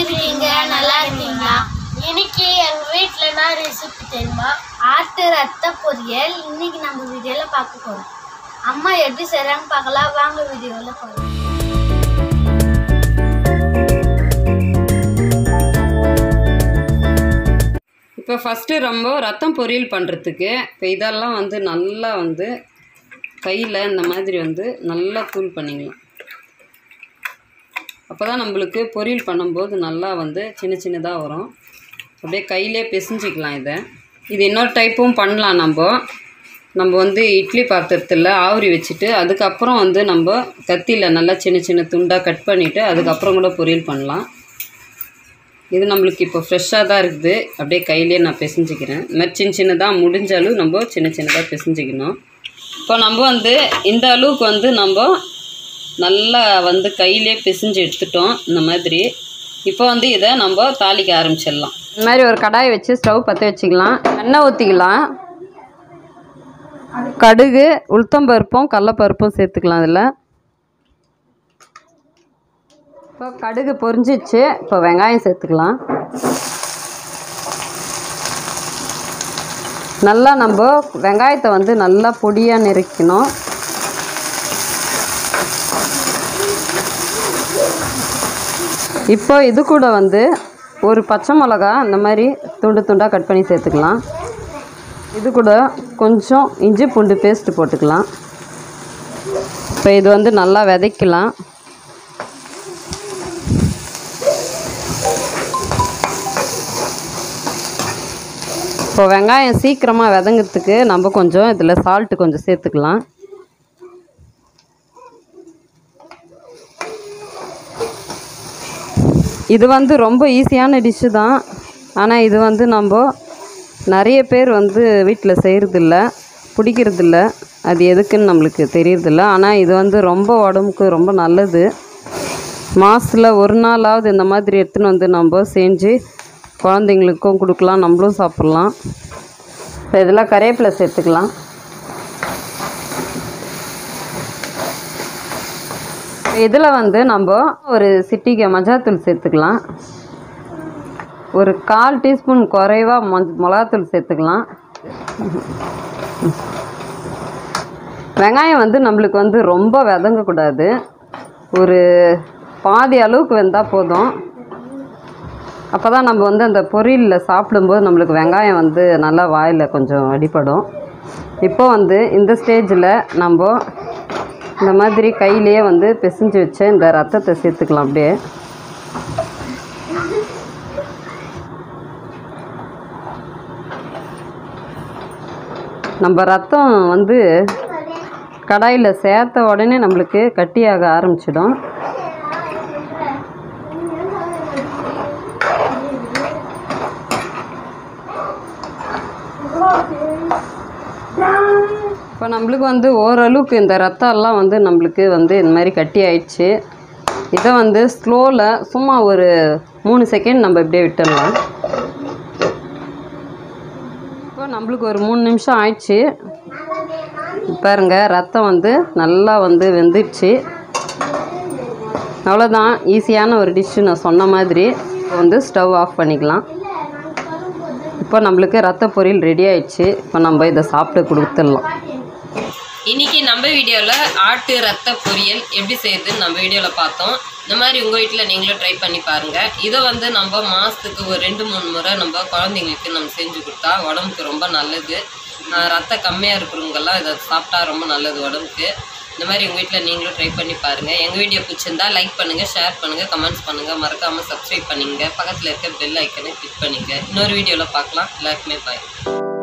இருக்கீங்க நல்லா இருக்கீங்களா இன்னைக்கு எங்க வீட்ல என்ன ரெசிபி தெரியுமா ஆட்டு ரத்த பொரியல் இன்னைக்கு நம்ம வீடியோல பார்க்க போறோம் அம்மா எப்படி செய்றாங்க பார்க்கலாம் வாங்க வீடியோல போறோம் இப்போ ஃபஸ்ட்டு ரொம்ப ரத்தம் பொரியல் பண்ணுறதுக்கு இப்போ இதெல்லாம் வந்து நல்லா வந்து கையில் இந்த மாதிரி வந்து நல்லா தூள் பண்ணிக்கலாம் அப்போ தான் நம்மளுக்கு பொரியல் பண்ணும்போது நல்லா வந்து சின்ன சின்னதாக வரும் அப்படியே கையிலே பிசைஞ்சிக்கலாம் இதை இது இன்னொரு டைப்பும் பண்ணலாம் நம்ம நம்ம வந்து இட்லி பாத்திரத்தில் ஆவரி வச்சுட்டு அதுக்கப்புறம் வந்து நம்ம கத்தியில் நல்லா சின்ன சின்ன துண்டாக கட் பண்ணிவிட்டு அதுக்கப்புறம் கூட பொரியல் பண்ணலாம் இது நம்மளுக்கு இப்போ ஃப்ரெஷ்ஷாக தான் இருக்குது அப்படியே கையிலே நான் பிசைஞ்சிக்கிறேன் இந்த மாதிரி சின்ன சின்னதாக முடிஞ்சாலும் நம்ம சின்ன சின்னதாக பிசைஞ்சிக்கணும் இப்போ நம்ம வந்து இந்த அளவுக்கு வந்து நம்ம நல்லா வந்து கையிலே பிசைஞ்சு எடுத்துட்டோம் இந்த மாதிரி இப்போ வந்து இதை நம்ம தாளிக்க ஆரம்பிச்சிடலாம் இந்த மாதிரி ஒரு கடாயை வச்சு ஸ்டவ் பற்ற வச்சுக்கலாம் எண்ணெய் ஊற்றிக்கலாம் கடுகு உளுத்தம்பருப்பும் கடலப்பருப்பும் சேர்த்துக்கலாம் அதில் இப்போ கடுகு பொரிஞ்சிச்சு இப்போ வெங்காயம் சேர்த்துக்கலாம் நல்லா நம்ம வெங்காயத்தை வந்து நல்லா பொடியாக நெருக்கணும் இப்போ இது கூட வந்து ஒரு பச்சை மிளகா இந்த மாதிரி துண்டு துண்டாக கட் பண்ணி சேர்த்துக்கலாம் இது கூட கொஞ்சம் இஞ்சி பூண்டு பேஸ்ட் போட்டுக்கலாம் இப்போ இது வந்து நல்லா விதைக்கலாம் இப்போ வெங்காயம் சீக்கிரமாக விதங்கிறதுக்கு நம்ம கொஞ்சம் இதில் சால்ட்டு கொஞ்சம் சேர்த்துக்கலாம் இது வந்து ரொம்ப ஈஸியான டிஷ்ஷு தான் ஆனால் இது வந்து நம்ம நிறைய பேர் வந்து வீட்டில் செய்கிறதில்ல பிடிக்கிறதில்ல அது எதுக்குன்னு நம்மளுக்கு தெரியறதில்ல ஆனால் இது வந்து ரொம்ப உடம்புக்கு ரொம்ப நல்லது மாதத்தில் ஒரு நாளாவது இந்த மாதிரி எடுத்துன்னு வந்து நம்ம செஞ்சு குழந்தைங்களுக்கும் கொடுக்கலாம் நம்மளும் சாப்பிட்லாம் இப்போ இதெல்லாம் கறிவேப்பிலை சேர்த்துக்கலாம் இதில் வந்து நம்ம ஒரு சிட்டிகை மஞ்சாத்தூள் சேர்த்துக்கலாம் ஒரு கால் டீஸ்பூன் குறைவாக மஞ் மிளகாத்தூள் சேர்த்துக்கலாம் வெங்காயம் வந்து நம்மளுக்கு வந்து ரொம்ப வதங்கக்கூடாது ஒரு பாதி அளவுக்கு வெந்தால் போதும் அப்போ தான் நம்ம வந்து அந்த பொரியலில் சாப்பிடும்போது நம்மளுக்கு வெங்காயம் வந்து நல்லா வாயில் கொஞ்சம் அடிபடும் இப்போ வந்து இந்த ஸ்டேஜில் நம்ம இந்த மாதிரி கையிலேயே வந்து பிசைஞ்சு வச்ச இந்த ரத்தத்தை சேர்த்துக்கலாம் அப்படியே நம்ம ரத்தம் வந்து கடாயில் சேர்த்த உடனே நம்மளுக்கு கட்டியாக ஆரம்பிச்சிடும் இப்போ நம்மளுக்கு வந்து ஓரளவுக்கு இந்த ரத்தம் எல்லாம் வந்து நம்மளுக்கு வந்து இந்த மாதிரி கட்டி ஆயிடுச்சு இதை வந்து ஸ்லோவில் சும்மா ஒரு மூணு செகண்ட் நம்ம இப்படியே விட்டுடலாம் இப்போ நம்மளுக்கு ஒரு மூணு நிமிஷம் ஆயிடுச்சு பாருங்க ரத்தம் வந்து நல்லா வந்து வெந்துடுச்சு அவ்வளோதான் ஈஸியான ஒரு டிஷ்ஷு நான் சொன்ன மாதிரி இப்போ வந்து ஸ்டவ் ஆஃப் பண்ணிக்கலாம் இப்போ நம்மளுக்கு ரத்த பொரியல் ரெடி ஆயிடுச்சு இப்போ நம்ம இதை சாப்பிட்டு கொடுத்துடலாம் இன்னைக்கு நம்ம வீடியோவில் ஆட்டு ரத்த பொரியல் எப்படி செய்யுதுன்னு நம்ம வீடியோவில் பார்த்தோம் இந்த மாதிரி உங்கள் வீட்டில் நீங்களும் ட்ரை பண்ணி பாருங்கள் இதை வந்து நம்ம மாதத்துக்கு ஒரு ரெண்டு மூணு முறை நம்ம குழந்தைங்களுக்கு நம்ம செஞ்சு கொடுத்தா உடம்புக்கு ரொம்ப நல்லது ஆஹ் ரத்தம் கம்மியாக இருக்கிறவங்கெல்லாம் இதை சாப்பிட்டா ரொம்ப நல்லது உடம்புக்கு இந்த மாதிரி உங்கள் வீட்டில் நீங்களும் ட்ரை பண்ணி பாருங்கள் எங்கள் வீடியோ பிடிச்சிருந்தா லைக் பண்ணுங்கள் ஷேர் பண்ணுங்கள் கமெண்ட்ஸ் பண்ணுங்கள் மறக்காமல் சப்ஸ்கிரைப் பண்ணிங்க பக்கத்தில் இருக்க பெல் ஐக்கனை கிளிக் பண்ணிங்க இன்னொரு வீடியோவில் பார்க்கலாம் எல்லாருக்குமே பாய்